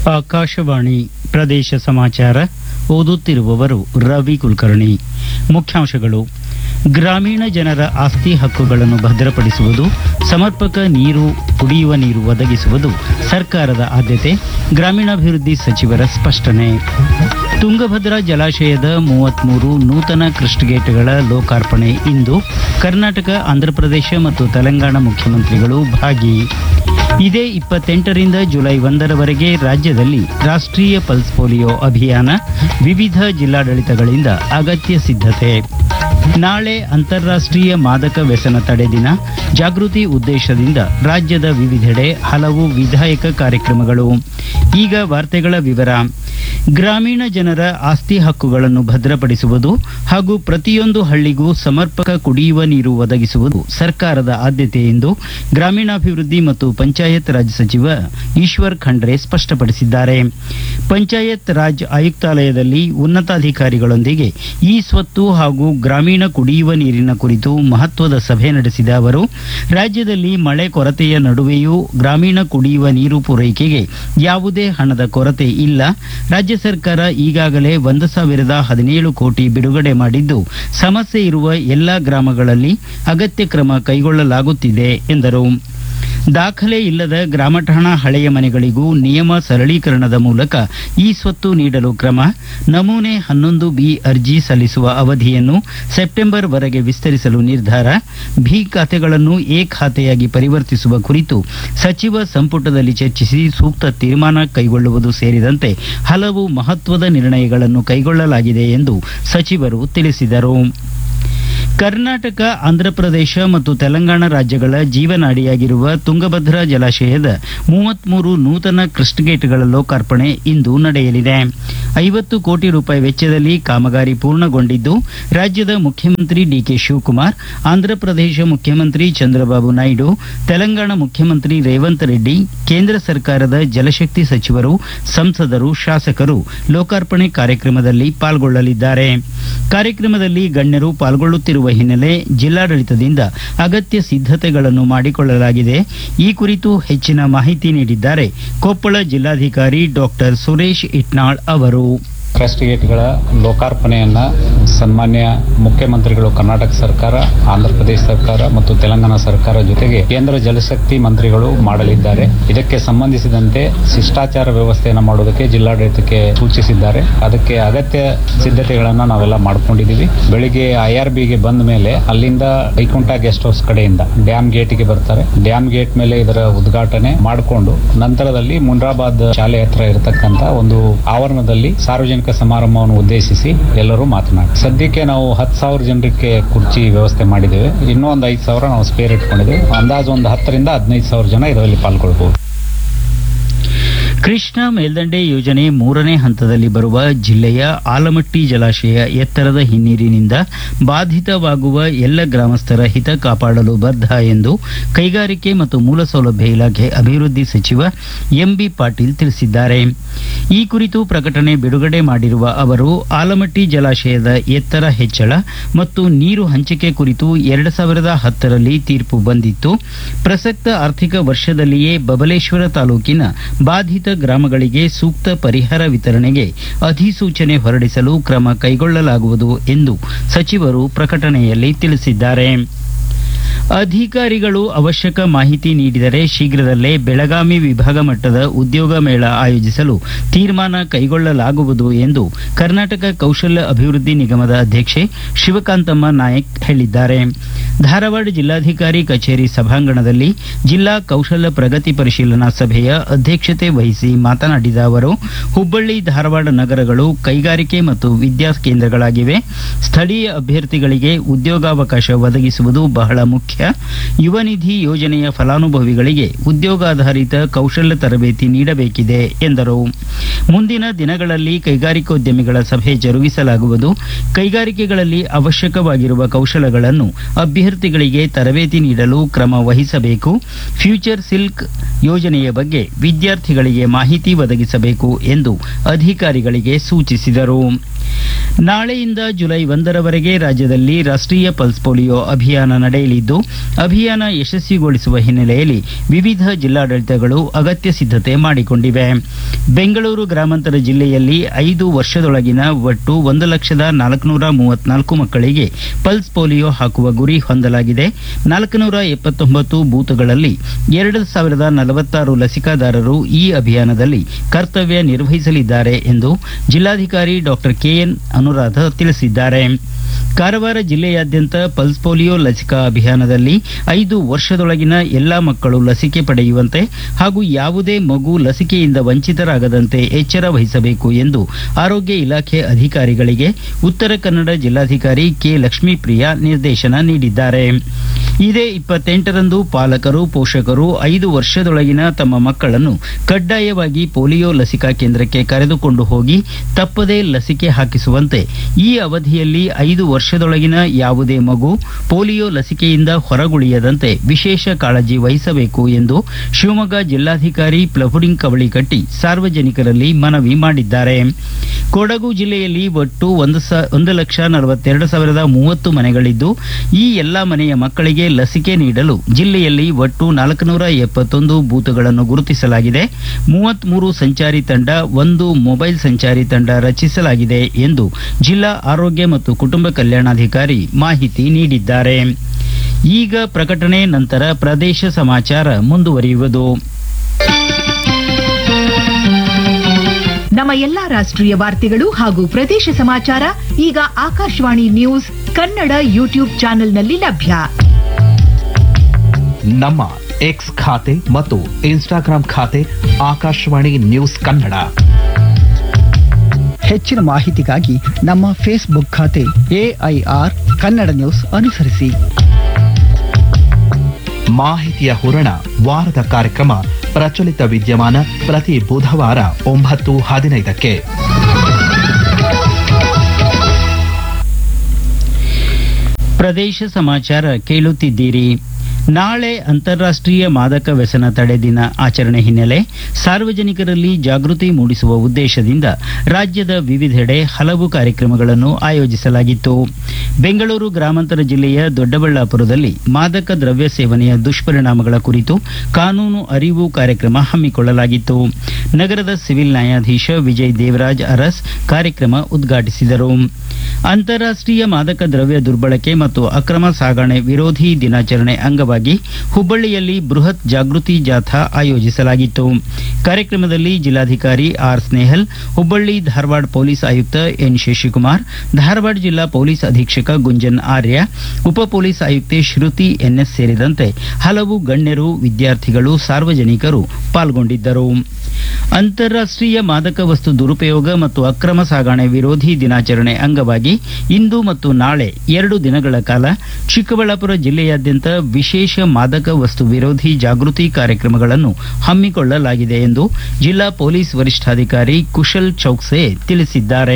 ಆಕಾಶವಾಣಿ ಪ್ರದೇಶ ಸಮಾಚಾರ ಓದುತ್ತಿರುವವರು ರವಿ ಕುಲಕರ್ಣಿ ಮುಖ್ಯಾಂಶಗಳು ಗ್ರಾಮೀಣ ಜನರ ಆಸ್ತಿ ಹಕ್ಕುಗಳನ್ನು ಭದ್ರಪಡಿಸುವುದು ಸಮರ್ಪಕ ನೀರು ಕುಡಿಯುವ ನೀರು ಒದಗಿಸುವುದು ಸರ್ಕಾರದ ಆದ್ಯತೆ ಗ್ರಾಮೀಣಾಭಿವೃದ್ಧಿ ಸಚಿವರ ಸ್ಪಷ್ಟನೆ ತುಂಗಭದ್ರಾ ಜಲಾಶಯದ ಮೂವತ್ಮೂರು ನೂತನ ಕ್ರಸ್ಟ್ ಗೇಟ್ಗಳ ಲೋಕಾರ್ಪಣೆ ಇಂದು ಕರ್ನಾಟಕ ಆಂಧ್ರಪ್ರದೇಶ ಮತ್ತು ತೆಲಂಗಾಣ ಮುಖ್ಯಮಂತ್ರಿಗಳು ಭಾಗಿ ಇದೇ ಇಪ್ಪತ್ತೆಂಟರಿಂದ ಜುಲೈ ಒಂದರವರೆಗೆ ರಾಜ್ಯದಲ್ಲಿ ರಾಷ್ಟ್ರೀಯ ಪಲ್ಸ್ ಪೋಲಿಯೋ ಅಭಿಯಾನ ವಿವಿಧ ಜಿಲ್ಲಾಡಳಿತಗಳಿಂದ ಅಗತ್ಯ ಸಿದ್ಧತೆ ನಾಳೆ ಅಂತಾರಾಷ್ಟ್ರೀಯ ಮಾದಕ ವ್ಯಸನ ತಡೆ ದಿನ ಜಾಗೃತಿ ಉದ್ದೇಶದಿಂದ ರಾಜ್ಯದ ವಿವಿಧೆಡೆ ಹಲವು ವಿಧಾಯಕ ಕಾರ್ಯಕ್ರಮಗಳು ಈಗ ವಾರ್ತೆಗಳ ವಿವರ ಗ್ರಾಮೀಣ ಜನರ ಆಸ್ತಿ ಹಕ್ಕುಗಳನ್ನು ಭದ್ರಪಡಿಸುವುದು ಹಾಗೂ ಪ್ರತಿಯೊಂದು ಹಳ್ಳಿಗೂ ಸಮರ್ಪಕ ಕುಡಿಯುವ ನೀರು ಒದಗಿಸುವುದು ಸರ್ಕಾರದ ಆದ್ಯತೆ ಎಂದು ಗ್ರಾಮೀಣಾಭಿವೃದ್ಧಿ ಮತ್ತು ಪಂಚಾಯತ್ ರಾಜ್ ಸಚಿವ ಈಶ್ವರ್ ಖಂಡ್ರೆ ಸ್ಪಷ್ಟಪಡಿಸಿದ್ದಾರೆ ಪಂಚಾಯತ್ ರಾಜ್ ಆಯುಕ್ತಾಲಯದಲ್ಲಿ ಉನ್ನತಾಧಿಕಾರಿಗಳೊಂದಿಗೆ ಈ ಸ್ವತ್ತು ಹಾಗೂ ಗ್ರಾಮೀಣ ಕುಡಿಯುವ ನೀರಿನ ಕುರಿತು ಮಹತ್ವದ ಸಭೆ ನಡೆಸಿದ ಅವರು ರಾಜ್ಯದಲ್ಲಿ ಮಳೆ ಕೊರತೆಯ ನಡುವೆಯೂ ಗ್ರಾಮೀಣ ಕುಡಿಯುವ ನೀರು ಪೂರೈಕೆಗೆ ಯಾವುದೇ ಹಣದ ಕೊರತೆ ಇಲ್ಲ ರಾಜ್ಯ ಸರ್ಕಾರ ಈಗಾಗಲೇ ಒಂದು ಸಾವಿರದ ಹದಿನೇಳು ಕೋಟಿ ಬಿಡುಗಡೆ ಮಾಡಿದ್ದು ಸಮಸ್ಯೆ ಇರುವ ಎಲ್ಲಾ ಗ್ರಾಮಗಳಲ್ಲಿ ಅಗತ್ಯ ಕ್ರಮ ಕೈಗೊಳ್ಳಲಾಗುತ್ತಿದೆ ಎಂದರು ದಾಖಲೆ ಇಲ್ಲದ ಗ್ರಾಮ ಠಾಣಾ ಹಳೆಯ ಮನೆಗಳಿಗೂ ನಿಯಮ ಸರಳೀಕರಣದ ಮೂಲಕ ಈ ಸ್ವತ್ತು ನೀಡಲು ಕ್ರಮ ನಮೂನೆ ಹನ್ನೊಂದು ಬಿ ಅರ್ಜಿ ಸಲ್ಲಿಸುವ ಅವಧಿಯನ್ನು ಸೆಪ್ಟೆಂಬರ್ ವರೆಗೆ ವಿಸ್ತರಿಸಲು ನಿರ್ಧಾರ ಭಿ ಖಾತೆಗಳನ್ನು ಎ ಖಾತೆಯಾಗಿ ಪರಿವರ್ತಿಸುವ ಕುರಿತು ಸಚಿವ ಸಂಪುಟದಲ್ಲಿ ಚರ್ಚಿಸಿ ಸೂಕ್ತ ತೀರ್ಮಾನ ಕೈಗೊಳ್ಳುವುದು ಸೇರಿದಂತೆ ಹಲವು ಮಹತ್ವದ ನಿರ್ಣಯಗಳನ್ನು ಕೈಗೊಳ್ಳಲಾಗಿದೆ ಎಂದು ಸಚಿವರು ತಿಳಿಸಿದರು ಕರ್ನಾಟಕ ಆಂಧ್ರಪ್ರದೇಶ ಮತ್ತು ತೆಲಂಗಾಣ ರಾಜ್ಯಗಳ ಜೀವನಾಡಿಯಾಗಿರುವ ತುಂಗಭದ್ರಾ ಜಲಾಶಯದ ಮೂವತ್ಮೂರು ನೂತನ ಕ್ರಸ್ಟ್ ಗೇಟ್ಗಳ ಲೋಕಾರ್ಪಣೆ ಇಂದು ನಡೆಯಲಿದೆ ಐವತ್ತು ಕೋಟಿ ರೂಪಾಯಿ ವೆಚ್ಚದಲ್ಲಿ ಕಾಮಗಾರಿ ಪೂರ್ಣಗೊಂಡಿದ್ದು ರಾಜ್ಯದ ಮುಖ್ಯಮಂತ್ರಿ ಡಿಕೆ ಶಿವಕುಮಾರ್ ಆಂಧ್ರಪ್ರದೇಶ ಮುಖ್ಯಮಂತ್ರಿ ಚಂದ್ರಬಾಬು ನಾಯ್ಡು ತೆಲಂಗಾಣ ಮುಖ್ಯಮಂತ್ರಿ ರೇವಂತ್ ರೆಡ್ಡಿ ಕೇಂದ್ರ ಸರ್ಕಾರದ ಜಲಶಕ್ತಿ ಸಚಿವರು ಸಂಸದರು ಶಾಸಕರು ಲೋಕಾರ್ಪಣೆ ಕಾರ್ಯಕ್ರಮದಲ್ಲಿ ಪಾಲ್ಗೊಳ್ಳಲಿದ್ದಾರೆ ಕಾರ್ಯಕ್ರಮದಲ್ಲಿ ಗಣ್ಯರು ಪಾಲ್ಗೊಳ್ಳುತ್ತಿರುವ ಹಿನ್ನೆಲೆ ಜಿಲ್ಲಾಡಳಿತದಿಂದ ಅಗತ್ಯ ಸಿದ್ಧತೆಗಳನ್ನು ಮಾಡಿಕೊಳ್ಳಲಾಗಿದೆ ಈ ಕುರಿತು ಹೆಚ್ಚಿನ ಮಾಹಿತಿ ನೀಡಿದ್ದಾರೆ ಕೊಪ್ಪಳ ಜಿಲ್ಲಾಧಿಕಾರಿ ಡಾಕ್ಟರ್ ಸುರೇಶ್ ಇಟ್ನಾಳ್ ಅವರು ಕ್ರಸ್ಟ್ ಗೇಟ್ಗಳ ಲೋಕಾರ್ಪಣೆಯನ್ನ ಸನ್ಮಾನ್ಯ ಮುಖ್ಯಮಂತ್ರಿಗಳು ಕರ್ನಾಟಕ ಸರ್ಕಾರ ಆಂಧ್ರಪ್ರದೇಶ ಸರ್ಕಾರ ಮತ್ತು ತೆಲಂಗಾಣ ಸರ್ಕಾರ ಜೊತೆಗೆ ಕೇಂದ್ರ ಜಲಶಕ್ತಿ ಮಂತ್ರಿಗಳು ಮಾಡಲಿದ್ದಾರೆ ಇದಕ್ಕೆ ಸಂಬಂಧಿಸಿದಂತೆ ಶಿಷ್ಟಾಚಾರ ವ್ಯವಸ್ಥೆಯನ್ನು ಮಾಡೋದಕ್ಕೆ ಜಿಲ್ಲಾಡಳಿತಕ್ಕೆ ಸೂಚಿಸಿದ್ದಾರೆ ಅದಕ್ಕೆ ಅಗತ್ಯ ಸಿದ್ಧತೆಗಳನ್ನ ನಾವೆಲ್ಲ ಮಾಡ್ಕೊಂಡಿದೀವಿ ಬೆಳಿಗ್ಗೆ ಐಆರ್ಬಿಗೆ ಬಂದ ಮೇಲೆ ಅಲ್ಲಿಂದ ವೈಕುಂಠ ಗೆಸ್ಟ್ ಹೌಸ್ ಕಡೆಯಿಂದ ಡ್ಯಾಮ್ ಗೇಟ್ಗೆ ಬರ್ತಾರೆ ಡ್ಯಾಮ್ ಗೇಟ್ ಮೇಲೆ ಇದರ ಉದ್ಘಾಟನೆ ಮಾಡಿಕೊಂಡು ನಂತರದಲ್ಲಿ ಮುನ್ರಾಬಾದ್ ಶಾಲೆ ಹತ್ರ ಇರತಕ್ಕಂತ ಒಂದು ಆವರಣದಲ್ಲಿ ಸಾರ್ವಜನಿಕ ಸಮಾರಂಭವನ್ನು ಉದ್ದೇಶಿಸಿ ಎಲ್ಲರೂ ಮಾತನಾಡಿ ಸದ್ಯಕ್ಕೆ ನಾವು ಹತ್ತು ಸಾವಿರ ಜನರಿಗೆ ಕುರ್ಚಿ ವ್ಯವಸ್ಥೆ ಮಾಡಿದ್ದೇವೆ ಇನ್ನೂ ಒಂದು ಐದು ಸಾವಿರ ನಾವು ಸ್ಪೇರ್ ಇಟ್ಕೊಂಡಿದ್ದೇವೆ ಅಂದಾಜು ಒಂದು ಹತ್ತರಿಂದ ಹದಿನೈದು ಸಾವಿರ ಜನ ಇದರಲ್ಲಿ ಪಾಲ್ಗೊಳ್ಬಹುದು ಕೃಷ್ಣಾ ಮೇಲ್ದಂಡೆ ಯೋಜನೆ ಮೂರನೇ ಹಂತದಲ್ಲಿ ಬರುವ ಜಿಲ್ಲೆಯ ಆಲಮಟ್ಟಿ ಜಲಾಶಯ ಎತ್ತರದ ಹಿನ್ನೀರಿನಿಂದ ಬಾಧಿತವಾಗುವ ಎಲ್ಲ ಗ್ರಾಮಸ್ಥರ ಹಿತ ಕಾಪಾಡಲು ಬದ್ಧ ಎಂದು ಕೈಗಾರಿಕೆ ಮತ್ತು ಮೂಲಸೌಲಭ್ಯ ಇಲಾಖೆ ಅಭಿವೃದ್ಧಿ ಸಚಿವ ಎಂಬಿ ಪಾಟೀಲ್ ತಿಳಿಸಿದ್ದಾರೆ ಈ ಕುರಿತು ಪ್ರಕಟಣೆ ಬಿಡುಗಡೆ ಮಾಡಿರುವ ಅವರು ಆಲಮಟ್ಟಿ ಜಲಾಶಯದ ಎತ್ತರ ಹೆಚ್ಚಳ ಮತ್ತು ನೀರು ಹಂಚಿಕೆ ಕುರಿತು ಎರಡು ಸಾವಿರದ ಹತ್ತರಲ್ಲಿ ತೀರ್ಪು ಬಂದಿತ್ತು ಪ್ರಸಕ್ತ ಆರ್ಥಿಕ ವರ್ಷದಲ್ಲಿಯೇ ಬಬಲೇಶ್ವರ ತಾಲೂಕಿನ ಬಾಧಿತ ಗ್ರಾಮಗಳಿಗೆ ಸೂಕ್ತ ಪರಿಹಾರ ವಿತರಣೆಗೆ ಅಧಿಸೂಚನೆ ಹೊರಡಿಸಲು ಕ್ರಮ ಕೈಗೊಳ್ಳಲಾಗುವುದು ಎಂದು ಸಚಿವರು ಪ್ರಕಟಣೆಯಲ್ಲಿ ತಿಳಿಸಿದ್ದಾರೆ ಅಧಿಕಾರಿಗಳು ಅವಶ್ಯಕ ಮಾಹಿತಿ ನೀಡಿದರೆ ಶೀಘ್ರದಲ್ಲೇ ಬೆಳಗಾವಿ ವಿಭಾಗ ಮಟ್ಟದ ಉದ್ಯೋಗ ಮೇಳ ಆಯೋಜಿಸಲು ತೀರ್ಮಾನ ಕೈಗೊಳ್ಳಲಾಗುವುದು ಎಂದು ಕರ್ನಾಟಕ ಕೌಶಲ್ಯ ಅಭಿವೃದ್ಧಿ ನಿಗಮದ ಅಧ್ಯಕ್ಷೆ ಶಿವಕಾಂತಮ್ಮ ನಾಯಕ್ ಹೇಳಿದ್ದಾರೆ ಧಾರವಾಡ ಜಿಲ್ಲಾಧಿಕಾರಿ ಕಚೇರಿ ಸಭಾಂಗಣದಲ್ಲಿ ಜಿಲ್ಲಾ ಕೌಶಲ್ಯ ಪ್ರಗತಿ ಪರಿಶೀಲನಾ ಸಭೆಯ ಅಧ್ಯಕ್ಷತೆ ವಹಿಸಿ ಮಾತನಾಡಿದ ಅವರು ಹುಬ್ಬಳ್ಳಿ ಧಾರವಾಡ ನಗರಗಳು ಕೈಗಾರಿಕೆ ಮತ್ತು ವಿದ್ಯಾ ಕೇಂದ್ರಗಳಾಗಿವೆ ಸ್ಥಳೀಯ ಅಭ್ಯರ್ಥಿಗಳಿಗೆ ಉದ್ಯೋಗಾವಕಾಶ ಒದಗಿಸುವುದು ಬಹಳ ಮುಖ್ಯ ಯುವ ನಿಧಿ ಯೋಜನೆಯ ಫಲಾನುಭವಿಗಳಿಗೆ ಉದ್ಯೋಗಾಧಾರಿತ ಕೌಶಲ್ಯ ತರಬೇತಿ ನೀಡಬೇಕಿದೆ ಎಂದರು ಮುಂದಿನ ದಿನಗಳಲ್ಲಿ ಕೈಗಾರಿಕೋದ್ಯಮಿಗಳ ಸಭೆ ಜರುಗಿಸಲಾಗುವುದು ಕೈಗಾರಿಕೆಗಳಲ್ಲಿ ಅವಶ್ಯಕವಾಗಿರುವ ಕೌಶಲಗಳನ್ನು ಅಭ್ಯರ್ಥಿಗಳಿಗೆ ತರಬೇತಿ ನೀಡಲು ಕ್ರಮ ವಹಿಸಬೇಕು ಫ್ಯೂಚರ್ ಸಿಲ್ಕ್ ಯೋಜನೆಯ ಬಗ್ಗೆ ವಿದ್ಯಾರ್ಥಿಗಳಿಗೆ ಮಾಹಿತಿ ಒದಗಿಸಬೇಕು ಎಂದು ಅಧಿಕಾರಿಗಳಿಗೆ ಸೂಚಿಸಿದರು ನಾಳೆಯಿಂದ ಜುಲೈ ಒಂದರವರೆಗೆ ರಾಜ್ಯದಲ್ಲಿ ರಾಷ್ಟ್ರೀಯ ಪಲ್ಸ್ ಪೋಲಿಯೋ ಅಭಿಯಾನ ನಡೆಯಲಿದ್ದು ಅಭಿಯಾನ ಯಶಸ್ವಿಗೊಳಿಸುವ ಹಿನ್ನೆಲೆಯಲ್ಲಿ ವಿವಿಧ ಜಿಲ್ಲಾಡಳಿತಗಳು ಅಗತ್ಯ ಸಿದ್ಧತೆ ಮಾಡಿಕೊಂಡಿವೆ ಬೆಂಗಳೂರು ಗ್ರಾಮಾಂತರ ಜಿಲ್ಲೆಯಲ್ಲಿ ಐದು ವರ್ಷದೊಳಗಿನ ಒಟ್ಟು ಒಂದು ಲಕ್ಷದ ನಾಲ್ಕುನೂರ ಮೂವತ್ನಾಲ್ಕು ಮಕ್ಕಳಿಗೆ ಪಲ್ಸ್ ಪೋಲಿಯೋ ಹಾಕುವ ಗುರಿ ಹೊಂದಲಾಗಿದೆ ನಾಲ್ಕುನೂರ ಎಪ್ಪತ್ತೊಂಬತ್ತು ಬೂತ್ಗಳಲ್ಲಿ ಎರಡು ಸಾವಿರದ ನಲವತ್ತಾರು ಲಸಿಕಾದಾರರು ಈ ಅಭಿಯಾನದಲ್ಲಿ ಕರ್ತವ್ಯ ನಿರ್ವಹಿಸಲಿದ್ದಾರೆ ಎಂದು ಜಿಲ್ಲಾಧಿಕಾರಿ ಡಾಕ್ಟರ್ ಕೆಎನ್ ಅನುರಾಧ ತಿಳಿಸಿದ್ದಾರೆ ಕಾರವಾರ ಜಿಲ್ಲೆಯಾದ್ಯಂತ ಪಲ್ಸ್ ಪೋಲಿಯೋ ಲಸಿಕಾ ಅಭಿಯಾನದಲ್ಲಿ ಐದು ವರ್ಷದೊಳಗಿನ ಎಲ್ಲಾ ಮಕ್ಕಳು ಲಸಿಕೆ ಪಡೆಯುವಂತೆ ಹಾಗೂ ಯಾವುದೇ ಮಗು ಲಸಿಕೆಯಿಂದ ವಂಚಿತರಾಗದಂತೆ ಎಚ್ಚರ ವಹಿಸಬೇಕು ಎಂದು ಆರೋಗ್ಯ ಇಲಾಖೆ ಅಧಿಕಾರಿಗಳಿಗೆ ಉತ್ತರ ಕನ್ನಡ ಜಿಲ್ಲಾಧಿಕಾರಿ ಕೆ ಲಕ್ಷ್ಮೀಪ್ರಿಯಾ ನಿರ್ದೇಶನ ನೀಡಿದ್ದಾರೆ ಇದೇ ಇಪ್ಪತ್ತೆಂಟರಂದು ಪಾಲಕರು ಪೋಷಕರು ಐದು ವರ್ಷದೊಳಗಿನ ತಮ್ಮ ಮಕ್ಕಳನ್ನು ಕಡ್ಡಾಯವಾಗಿ ಪೋಲಿಯೋ ಲಸಿಕಾ ಕೇಂದ್ರಕ್ಕೆ ಕರೆದುಕೊಂಡು ಹೋಗಿ ತಪ್ಪದೇ ಲಸಿಕೆ ಹಾಕಿಸುವಂತೆ ಈ ಅವಧಿಯಲ್ಲಿ ಐದು ವರ್ಷದೊಳಗಿನ ಯಾವುದೇ ಮಗು ಪೋಲಿಯೋ ಲಸಿಕೆಯಿಂದ ಹೊರಗುಳಿಯದಂತೆ ವಿಶೇಷ ಕಾಳಜಿ ವಹಿಸಬೇಕು ಎಂದು ಶಿವಮೊಗ್ಗ ಜಿಲ್ಲಾಧಿಕಾರಿ ಪ್ಲಹುಡಿಂಗ್ ಕವಳಿಕಟ್ಟಿ ಸಾರ್ವಜನಿಕರಲ್ಲಿ ಮನವಿ ಮಾಡಿದ್ದಾರೆ ಕೊಡಗು ಜಿಲ್ಲೆಯಲ್ಲಿ ಒಟ್ಟು ಒಂದು ಸ- ಒಂದು ಲಕ್ಷ ನಲವತ್ತೆರಡು ಸಾವಿರದ ಮೂವತ್ತು ಮನೆಗಳಿದ್ದು ಈ ಎಲ್ಲಾ ಮನೆಯ ಮಕ್ಕಳಿಗೆ ಲಸಿಕೆ ನೀಡಲು ಜಿಲ್ಲೆಯಲ್ಲಿ ಒಟ್ಟು ನಾಲ್ಕುನೂರ ಎಪ್ಪತ್ತೊಂದು ಬೂತ್ಗಳನ್ನು ಗುರುತಿಸಲಾಗಿದೆ ಮೂವತ್ಮೂರು ಸಂಚಾರಿ ತಂಡ ಒಂದು ಮೊಬೈಲ್ ಸಂಚಾರಿ ತಂಡ ರಚಿಸಲಾಗಿದೆ ಎಂದು ಜಿಲ್ಲಾ ಆರೋಗ್ಯ ಮತ್ತು ಕುಟುಂಬ ಕಲ್ಯಾಣಾಧಿಕಾರಿ ಮಾಹಿತಿ ನೀಡಿದ್ದಾರೆ ಈಗ ಪ್ರಕಟಣೆ ನಂತರ ಪ್ರದೇಶ ಸಮಾಚಾರ ಮುಂದುವರಿಯುವುದು ನಮ್ಮ ಎಲ್ಲಾ ರಾಷ್ಟ್ರೀಯ ವಾರ್ತೆಗಳು ಹಾಗೂ ಪ್ರದೇಶ ಸಮಾಚಾರ ಈಗ ಆಕಾಶವಾಣಿ ನ್ಯೂಸ್ ಕನ್ನಡ ಯೂಟ್ಯೂಬ್ ಚಾನೆಲ್ನಲ್ಲಿ ಲಭ್ಯ ನಮ್ಮ ಎಕ್ಸ್ ಖಾತೆ ಮತ್ತು ಇನ್ಸ್ಟಾಗ್ರಾಂ ಖಾತೆ ಆಕಾಶವಾಣಿ ನ್ಯೂಸ್ ಕನ್ನಡ ಹೆಚ್ಚಿನ ಮಾಹಿತಿಗಾಗಿ ನಮ್ಮ ಫೇಸ್ಬುಕ್ ಖಾತೆ ಎಐಆರ್ ಕನ್ನಡ ನ್ಯೂಸ್ ಅನುಸರಿಸಿ ಮಾಹಿತಿಯ ಹೂರಣ ವಾರದ ಕಾರ್ಯಕ್ರಮ ಪ್ರಚಲಿತ ವಿದ್ಯಮಾನ ಪ್ರತಿ ಬುಧವಾರ ಒಂಬತ್ತು ಹದಿನೈದಕ್ಕೆ ಪ್ರದೇಶ ಸಮಾಚಾರ ಕೇಳುತ್ತಿದ್ದೀರಿ ನಾಳೆ ಅಂತಾರಾಷ್ಟ್ರೀಯ ಮಾದಕ ವ್ಯಸನ ತಡೆ ದಿನ ಆಚರಣೆ ಹಿನ್ನೆಲೆ ಸಾರ್ವಜನಿಕರಲ್ಲಿ ಜಾಗೃತಿ ಮೂಡಿಸುವ ಉದ್ದೇಶದಿಂದ ರಾಜ್ಯದ ವಿವಿಧೆಡೆ ಹಲವು ಕಾರ್ಯಕ್ರಮಗಳನ್ನು ಆಯೋಜಿಸಲಾಗಿತ್ತು ಬೆಂಗಳೂರು ಗ್ರಾಮಾಂತರ ಜಿಲ್ಲೆಯ ದೊಡ್ಡಬಳ್ಳಾಪುರದಲ್ಲಿ ಮಾದಕ ದ್ರವ್ಯ ಸೇವನೆಯ ದುಷ್ಪರಿಣಾಮಗಳ ಕುರಿತು ಕಾನೂನು ಅರಿವು ಕಾರ್ಯಕ್ರಮ ಹಮ್ಮಿಕೊಳ್ಳಲಾಗಿತ್ತು ನಗರದ ಸಿವಿಲ್ ನ್ಯಾಯಾಧೀಶ ವಿಜಯ್ ದೇವರಾಜ್ ಅರಸ್ ಕಾರ್ಯಕ್ರಮ ಉದ್ಘಾಟಿಸಿದರು ಅಂತಾರಾಷ್ಟ್ರೀಯ ಮಾದಕ ದ್ರವ್ಯ ದುರ್ಬಳಕೆ ಮತ್ತು ಅಕ್ರಮ ಸಾಗಣೆ ವಿರೋಧಿ ದಿನಾಚರಣೆ ಅಂಗವಾಗಿ ಹುಬ್ಬಳ್ಳಿಯಲ್ಲಿ ಬೃಹತ್ ಜಾಗೃತಿ ಜಾಥಾ ಆಯೋಜಿಸಲಾಗಿತ್ತು ಕಾರ್ಯಕ್ರಮದಲ್ಲಿ ಜಿಲ್ಲಾಧಿಕಾರಿ ಆರ್ ಸ್ನೇಹಲ್ ಹುಬ್ಬಳ್ಳಿ ಧಾರವಾಡ ಪೊಲೀಸ್ ಆಯುಕ್ತ ಎನ್ ಶಶಿಕುಮಾರ್ ಧಾರವಾಡ ಜಿಲ್ಲಾ ಪೊಲೀಸ್ ಅಧೀಕ್ಷಕ ಗುಂಜನ್ ಆರ್ಯ ಉಪ ಪೊಲೀಸ್ ಆಯುಕ್ತೆ ಶ್ರುತಿ ಎನ್ಎಸ್ ಸೇರಿದಂತೆ ಹಲವು ಗಣ್ಯರು ವಿದ್ಯಾರ್ಥಿಗಳು ಸಾರ್ವಜನಿಕರು ಪಾಲ್ಗೊಂಡಿದ್ದರು ಅಂತಾರಾಷ್ಟ್ರೀಯ ಮಾದಕ ವಸ್ತು ದುರುಪಯೋಗ ಮತ್ತು ಅಕ್ರಮ ಸಾಗಣೆ ವಿರೋಧಿ ದಿನಾಚರಣೆ ಅಂಗವಾಗಿ ಇಂದು ಮತ್ತು ನಾಳೆ ಎರಡು ದಿನಗಳ ಕಾಲ ಚಿಕ್ಕಬಳ್ಳಾಪುರ ಜಿಲ್ಲೆಯಾದ್ಯಂತ ವಿಶೇಷ ಮಾದಕ ವಸ್ತು ವಿರೋಧಿ ಜಾಗೃತಿ ಕಾರ್ಯಕ್ರಮಗಳನ್ನು ಹಮ್ಮಿಕೊಳ್ಳಲಾಗಿದೆ ಎಂದು ಜಿಲ್ಲಾ ಪೊಲೀಸ್ ವರಿಷ್ಠಾಧಿಕಾರಿ ಕುಶಲ್ ಚೌಕ್ಸೆ ತಿಳಿಸಿದ್ದಾರೆ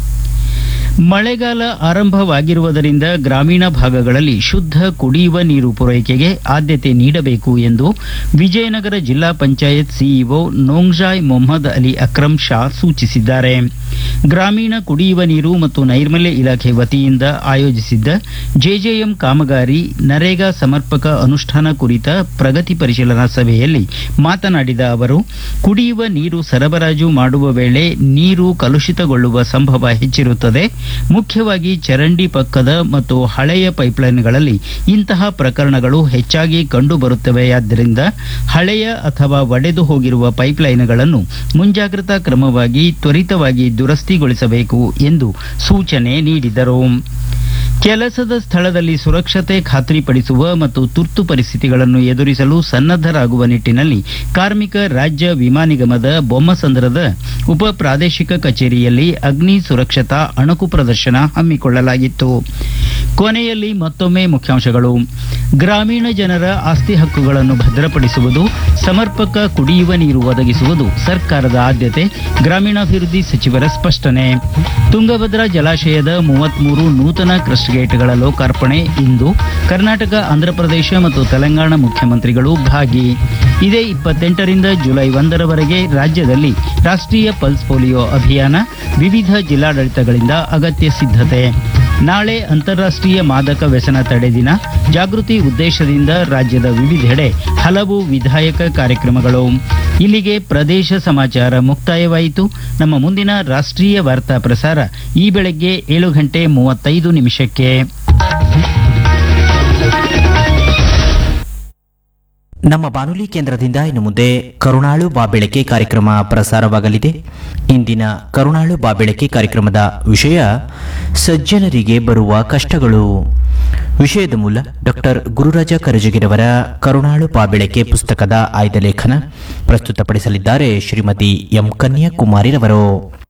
ಮಳೆಗಾಲ ಆರಂಭವಾಗಿರುವುದರಿಂದ ಗ್ರಾಮೀಣ ಭಾಗಗಳಲ್ಲಿ ಶುದ್ಧ ಕುಡಿಯುವ ನೀರು ಪೂರೈಕೆಗೆ ಆದ್ಯತೆ ನೀಡಬೇಕು ಎಂದು ವಿಜಯನಗರ ಜಿಲ್ಲಾ ಪಂಚಾಯತ್ ಸಿಇಒ ನೋಂಗ್ಜಾಯ್ ಮೊಹಮ್ಮದ್ ಅಲಿ ಅಕ್ರಮ್ ಶಾ ಸೂಚಿಸಿದ್ದಾರೆ ಗ್ರಾಮೀಣ ಕುಡಿಯುವ ನೀರು ಮತ್ತು ನೈರ್ಮಲ್ಯ ಇಲಾಖೆ ವತಿಯಿಂದ ಆಯೋಜಿಸಿದ್ದ ಜೆಜೆಎಂ ಕಾಮಗಾರಿ ನರೇಗಾ ಸಮರ್ಪಕ ಅನುಷ್ಠಾನ ಕುರಿತ ಪ್ರಗತಿ ಪರಿಶೀಲನಾ ಸಭೆಯಲ್ಲಿ ಮಾತನಾಡಿದ ಅವರು ಕುಡಿಯುವ ನೀರು ಸರಬರಾಜು ಮಾಡುವ ವೇಳೆ ನೀರು ಕಲುಷಿತಗೊಳ್ಳುವ ಸಂಭವ ಹೆಚ್ಚಿರುತ್ತದೆ ಮುಖ್ಯವಾಗಿ ಚರಂಡಿ ಪಕ್ಕದ ಮತ್ತು ಹಳೆಯ ಪೈಪ್ಲೈನ್ಗಳಲ್ಲಿ ಇಂತಹ ಪ್ರಕರಣಗಳು ಹೆಚ್ಚಾಗಿ ಕಂಡುಬರುತ್ತವೆಯಾದ್ದರಿಂದ ಹಳೆಯ ಅಥವಾ ಒಡೆದು ಹೋಗಿರುವ ಪೈಪ್ಲೈನ್ಗಳನ್ನು ಮುಂಜಾಗ್ರತಾ ಕ್ರಮವಾಗಿ ತ್ವರಿತವಾಗಿ ದುರಸ್ತಿಗೊಳಿಸಬೇಕು ಎಂದು ಸೂಚನೆ ನೀಡಿದರು ಕೆಲಸದ ಸ್ಥಳದಲ್ಲಿ ಸುರಕ್ಷತೆ ಖಾತ್ರಿಪಡಿಸುವ ಮತ್ತು ತುರ್ತು ಪರಿಸ್ಥಿತಿಗಳನ್ನು ಎದುರಿಸಲು ಸನ್ನದ್ಧರಾಗುವ ನಿಟ್ಟಿನಲ್ಲಿ ಕಾರ್ಮಿಕ ರಾಜ್ಯ ವಿಮಾ ನಿಗಮದ ಬೊಮ್ಮಸಂದ್ರದ ಉಪ ಪ್ರಾದೇಶಿಕ ಕಚೇರಿಯಲ್ಲಿ ಅಗ್ನಿ ಸುರಕ್ಷತಾ ಅಣಕು ಪ್ರದರ್ಶನ ಹಮ್ಮಿಕೊಳ್ಳಲಾಗಿತ್ತು ಕೊನೆಯಲ್ಲಿ ಮತ್ತೊಮ್ಮೆ ಮುಖ್ಯಾಂಶಗಳು ಗ್ರಾಮೀಣ ಜನರ ಆಸ್ತಿ ಹಕ್ಕುಗಳನ್ನು ಭದ್ರಪಡಿಸುವುದು ಸಮರ್ಪಕ ಕುಡಿಯುವ ನೀರು ಒದಗಿಸುವುದು ಸರ್ಕಾರದ ಆದ್ಯತೆ ಗ್ರಾಮೀಣಾಭಿವೃದ್ಧಿ ಸಚಿವರ ಸ್ಪಷ್ಟನೆ ತುಂಗಭದ್ರಾ ಜಲಾಶಯದ ಮೂವತ್ಮೂರು ನೂತನ ಕ್ರಸ್ಟ್ ಗೇಟ್ಗಳ ಲೋಕಾರ್ಪಣೆ ಇಂದು ಕರ್ನಾಟಕ ಆಂಧ್ರಪ್ರದೇಶ ಮತ್ತು ತೆಲಂಗಾಣ ಮುಖ್ಯಮಂತ್ರಿಗಳು ಭಾಗಿ ಇದೇ ಇಪ್ಪತ್ತೆಂಟರಿಂದ ಜುಲೈ ಒಂದರವರೆಗೆ ರಾಜ್ಯದಲ್ಲಿ ರಾಷ್ಟ್ರೀಯ ಪಲ್ಸ್ ಪೋಲಿಯೋ ಅಭಿಯಾನ ವಿವಿಧ ಜಿಲ್ಲಾಡಳಿತಗಳಿಂದ ಅಗತ್ಯ ಸಿದ್ಧತೆ ನಾಳೆ ಅಂತಾರಾಷ್ಟ್ರೀಯ ಮಾದಕ ವ್ಯಸನ ತಡೆ ದಿನ ಜಾಗೃತಿ ಉದ್ದೇಶದಿಂದ ರಾಜ್ಯದ ವಿವಿಧೆಡೆ ಹಲವು ವಿಧಾಯಕ ಕಾರ್ಯಕ್ರಮಗಳು ಇಲ್ಲಿಗೆ ಪ್ರದೇಶ ಸಮಾಚಾರ ಮುಕ್ತಾಯವಾಯಿತು ನಮ್ಮ ಮುಂದಿನ ರಾಷ್ಟ್ರೀಯ ವಾರ್ತಾ ಪ್ರಸಾರ ಈ ಬೆಳಗ್ಗೆ ಏಳು ಗಂಟೆ ಮೂವತ್ತೈದು ನಿಮಿಷಕ್ಕೆ ನಮ್ಮ ಬಾನುಲಿ ಕೇಂದ್ರದಿಂದ ಇನ್ನು ಮುಂದೆ ಕರುಣಾಳು ಬಾಬೆಳಕೆ ಕಾರ್ಯಕ್ರಮ ಪ್ರಸಾರವಾಗಲಿದೆ ಇಂದಿನ ಕರುಣಾಳು ಬಾಬೆಳಕೆ ಕಾರ್ಯಕ್ರಮದ ವಿಷಯ ಸಜ್ಜನರಿಗೆ ಬರುವ ಕಷ್ಟಗಳು ವಿಷಯದ ಮೂಲ ಡಾಕ್ಟರ್ ಗುರುರಾಜ ಕರಜಗಿರವರ ಕರುಣಾಳು ಬಾಬೆಳಕೆ ಪುಸ್ತಕದ ಆಯ್ದ ಲೇಖನ ಪ್ರಸ್ತುತಪಡಿಸಲಿದ್ದಾರೆ ಶ್ರೀಮತಿ ಎಂ ಕನ್ಯಾಕುಮಾರಿರವರು